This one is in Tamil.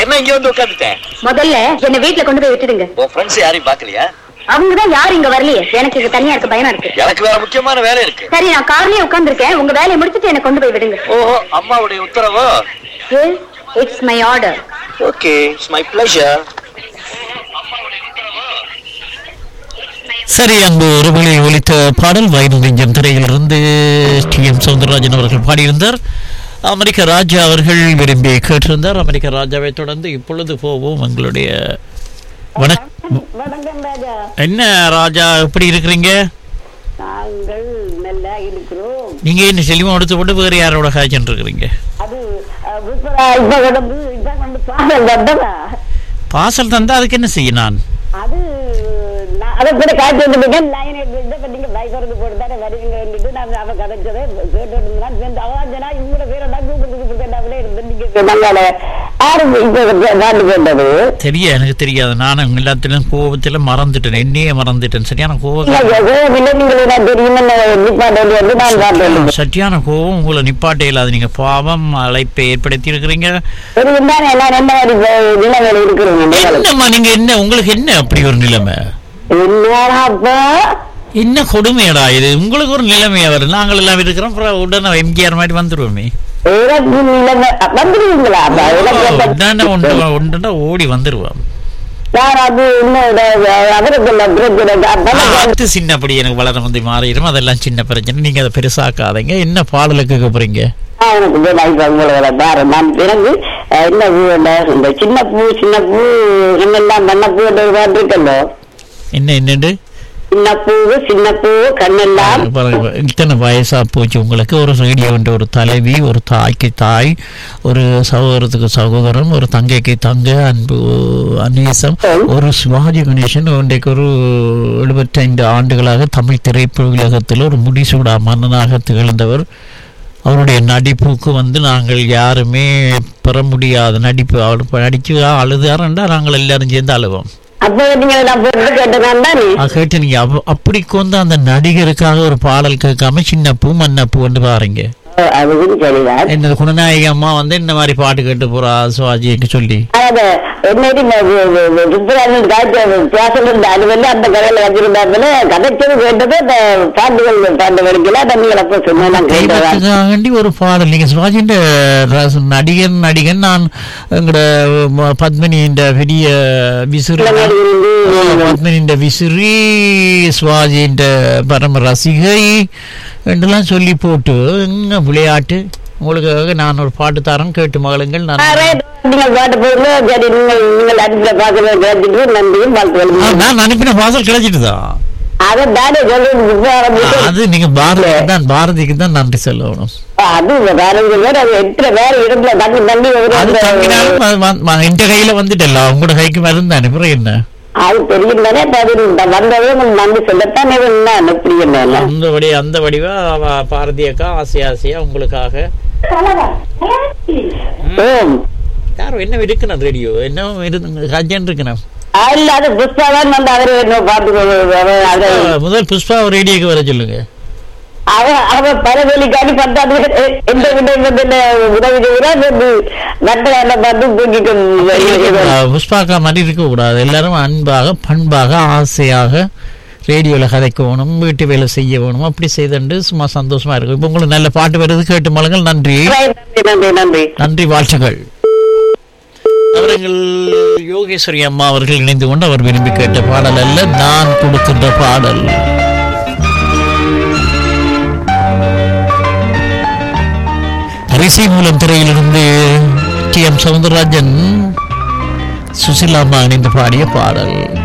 என்ன இங்க வந்து உட்காந்துட்டேன் முதல்ல என்ன வீட்டுல கொண்டு போய் விட்டுடுங்க உன் ஃப்ரெண்ட்ஸ் யாரையும் பாக்கலையா அவங்கதான் யாரும் இங்க வரலையே எனக்கு இங்க தனியா இருக்க பயமா இருக்கு எனக்கு வேற முக்கியமான வேலை இருக்கு சரி நான் கார்லயே உட்கார்ந்திருக்கேன் உங்க வேலையை முடிச்சிட்டு என்ன கொண்டு போய் விடுங்க ஓஹோ அம்மாவுடைய உத்தரவோ it's my order okay it's my pleasure சரி அன்பு ஒருவழி ஒலித்த பாடல் வயது நெஞ்சம் திரையிலிருந்து டி எம் சவுந்தரராஜன் அவர்கள் பாடியிருந்தார் அமெரிக்க ராஜா அவர்கள் விரும்பி கேட்டிருந்தார் அமெரிக்க ராஜாவை தொடர்ந்து இப்பொழுது போவோம் எங்களுடைய வணக் வணக்கம் ராஜா என்ன ராஜா எப்படி இருக்கிறீங்க நாங்கள் நல்லா இருக்கிறோம் நீங்க என்ன செல்வம் எடுத்து போட்டு வேறு யாரோட காய்ச்சல் இருக்கிறீங்க அது அஹ், புஷ்பரா இப்ப கிடந்து இப்ப கொண்டு பாடல் வந்ததா பாசல் தந்தா அதுக்கு என்ன செய்ய நான் அது நான் அதை கூட காய்ச்சி வந்துருக்கேன் லைன் எடுத்து நீங்க பைக் போட்டு தானே வருவீங்க நான் அவ கதைச்சதை கேட்டு நான் சேர்ந்து அவன் இவங்களோட பேரை தான் கூப்பிட்டு கூப்பிட்டு இருந்து நீங்க நாங்கள ஆறு இப்ப பாட்டு கேட்டது தெரிய எனக்கு தெரியாது நானும் எல்லாத்திலும் கோபத்துல மறந்துட்டேன் என்னையே மறந்துட்டேன் சரியான கோபம் கோவில நீங்கள் நான் தெரியும் நிப்பாட்டு வந்து நான் பாட்டு சட்டியான கோபம் உங்களை நிப்பாட்டே இல்லாத நீங்க பாவம் அழைப்பை ஏற்படுத்தி இருக்கிறீங்க தெரியும் தானே நான் என்ன மாதிரி நிலைமையில இருக்கிறோம் என்னம்மா நீங்க என்ன உங்களுக்கு என்ன அப்படி ஒரு நிலைமை என்னப்பா என்ன கொடுமையடா இது உங்களுக்கு ஒரு நிலைமையா வரும் நாங்கள் எல்லாம் இருக்கிறோம் அப்புறம் உடனே எம்ஜிஆர் மாதிரி வந்துருவோமே எனக்கு நிலைமை வந்துருவீங்களா அப்ப எனக்கு உடனே ஒன்று ஒன்றுனா ஓடி வந்துருவோம் நான் அது இன்னும் அவருக்கு பிரச்சனை பார்த்து சின்னப்படி எனக்கு வளர வந்து மாறிடும் அதெல்லாம் சின்ன பிரச்சனை நீங்க அதை பெருசாக்காதீங்க என்ன பாடல கேட்க போறீங்க எனக்கு லைஃப் உங்களை பாரு நான் பிறகு அஹ், என்ன பூ இந்த இந்த சின்ன பூ சின்ன பூ என்னெல்லாம் பண்ண பூ பாட்டு இருக்கല്ലോ என்ன என்னண்டு சின்ன பூ சின்ன பூ கண்ணெல்லாம் பாருங்க, இத்தனை வயசா போச்சு உங்களுக்கு ஒரு ரேடியோ ஒரு தலைவி ஒரு தாய்க்கு தாய் ஒரு சகோதரத்துக்கு சகோதரன் ஒரு தங்கைக்கு தங்க அன்பு அநேசம் ஒரு சிவாஜி கணேசன் இன்றைக்கு ஒரு எழுபத்தைந்து ஆண்டுகளாக தமிழ் திரையுலகத்தில் ஒரு முடிசூடா மன்னனாக திகழ்ந்தவர் அவருடைய நடிப்புக்கு வந்து நாங்கள் யாருமே பெற முடியாத நடிப்பு அவர் நடிச்சு அழுதாருண்டா நாங்கள் எல்லாரும் சேர்ந்து அழுவோம் அப்ப நீங்க நான் போட்டு கேட்டதான் தானே ஆ, கேட்டு நீங்க அப்ப- அப்படி கொண்டு அந்த நடிகருக்காக ஒரு பாடல் கேட்காம சின்ன பூ மன்ன பூ வந்து பாருங்க அதுவும் சரிதான் என்ன குணநாயகி அம்மா வந்து இந்த மாதிரி பாட்டு கேட்டு போறா சுவாஜிக்கு சொல்லி அதாவது என்னடி சுப்பராஜன் காய்ச்ச பேசல அது வந்து அந்த கதையில வச்சிருந்தாப்புல கதைச்சது கேட்டது அந்த பாட்டுகள் பாட்டு வரைக்கும் தண்ணிகள் அப்ப சொன்னேன் கேட்டதா தெய்வத்துக்காக வேண்டி ஒரு பாடல் நீங்க சிவாஜியின் நடிகன் நடிகன் நான் எங்கட ம- பத்மினியின் பெரிய விசிறி பத்மினியின் விசிறி சிவாஜியின் பரம ரசிகை என்றெல்லாம் சொல்லி போட்டு எங்க விளையாட்டு உங்களுக்காக நான் ஒரு பாட்டு தரேன் கேட்டு மகளுங்கள் நான் நீங்கள் பாட்டு போடுங்க சரி நீங்கள் நீங்கள் அடிப்பட பாக்குறது கேட்டுட்டு நன்றியும் ஆ, வாழ்த்துக்கள் நான் அனுப்பின பாசல் கிடைச்சிட்டுதான் அதை தானே சொல்றது அது நீங்க பாரதிக்கு தான் பாரதிக்கு தான் நன்றி சொல்லணும் அது பதினஞ்சு பேர் அது எத்தனை பேர் இடத்துல தண்ணி தண்ணி ஒரு அது அந்த- தங்கினாலும் அது வ- வ- எந்த கையில வந்துட்டல உங்களோட கைக்கு மருந்து அனுப்புற என்ன அது தெரியும் தானே பதில் வந்ததே நம்ம நன்றி சொல்லத்தான் என்ன பிரியம் என்ன அந்த வடி அந்த வடிவா அவ பாரதி அக்கா ஆசை ஆசையா உங்களுக்காக ஓம் யாரும் என்ன இருக்கணும் ரேடியோ என்ன இருந்து கஜன் இருக்கணும் இல்ல அது புஷ்பா தான் வந்து அவரு என்ன பாத்து முதல் புஷ்பா ரேடியோக்கு வர சொல்லுங்க அவ அவ பல வேலைக்காண்டி பத்தாது எந்த விட இந்த உதவி செய்யறது நட்டை பார்த்து தூக்கிட்டு அஹ், புஷ்பாக்கா மாதிரி இருக்க கூடாது எல்லாரும் அன்பாக பண்பாக ஆசையாக ரேடியோவில் கதைக்கணும் வீட்டு வேலை செய்ய வேணும் அப்படி செய்துண்டு சும்மா சந்தோஷமா இருக்கும் இப்போ உங்களுக்கு நல்ல பாட்டு வருது கேட்டு மலங்கள் நன்றி நன்றி நன்றி நன்றி நன்றி வாழ்த்துக்கள் அவர்கள் யோகேஸ்வரி அம்மா அவர்கள் இணைந்து கொண்டு அவர் விரும்பி கேட்ட பாடல் அல்ல நான் கொடுக்கின்ற பாடல் அரிசி மூலம் திரையிலிருந்து டி எம் சவுந்தரராஜன் சுசிலாமா இணைந்து பாடிய பாடல்